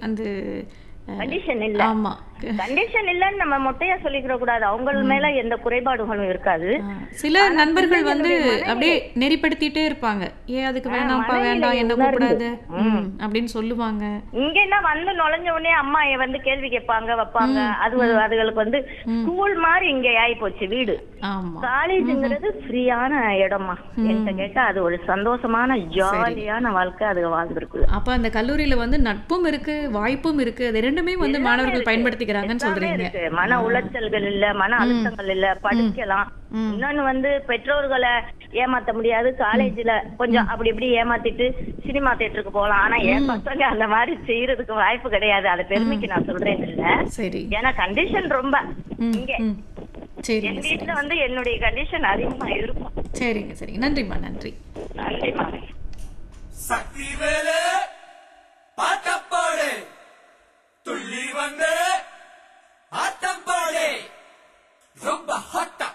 அந்த அஹ், கண்டிஷன் இல்ல ஆமா கண்டிஷன் இல்லன்னு நம்ம மொட்டையா சொல்லிக்கிற கூடாது அவங்க மேல எந்த குறைபாடுகளும் இருக்காது ஆ, சில நண்பர்கள் வந்து அப்படியே நெறிப்படுத்திட்டே இருப்பாங்க ஏன் அதுக்கு வேணாம்ப்பா வேண்டாம் என்ன கூப்பிடாத ம், அப்படின்னு சொல்லுவாங்க இங்க என்ன வந்து நுழைஞ்ச உடனே அம்மா வந்து கேள்வி கேட்பாங்க வைப்பாங்க அது ஒரு- அதுகளுக்கு வந்து ஸ்கூல் மாதிரி இங்க ஆயி போச்சு வீடு ஆமா காலேஜுங்கிறது ஃப்ரீயான இடமா என்கிட்ட கேட்டா அது ஒரு சந்தோஷமான ஜாலியான வாழ்க்கை அது வாழ்ந்துருக்கு அப்ப அந்த கல்லூரியில வந்து நட்பும் இருக்கு வாய்ப்பும் இருக்கு அது ரெண்டுமே வந்து மாணவர்கள் பயன்படுத்திக்கிறாங்கன்னு சொல்றீங்க இருக்கு மன உளைச்சல்கள் இல்ல மன அழுத்தங்கள் இல்ல படிக்கலாம் இன்னொன்னு வந்து பெற்றோர்களை ஏமாத்த முடியாது காலேஜ்ல கொஞ்சம் அப்படி இப்படி ஏமாத்திட்டு சினிமா தியேட்டருக்கு போகலாம் ஆனா என் பசங்க அந்த மாதிரி செய்யறதுக்கு வாய்ப்பு கிடையாது அதை பெருமைக்கு நான் சொல்றேன் இல்ல சரி ஏன்னா கண்டிஷன் ரொம்ப ம், இங்க ம். சரிங்க என் சரி வீட்டுல வந்து என்னுடைய கண்டிஷன் அதிகமா இருக்கும் சரிங்க சரிங்க நன்றிம்மா நன்றி நன்றிமா சக்தி வேலு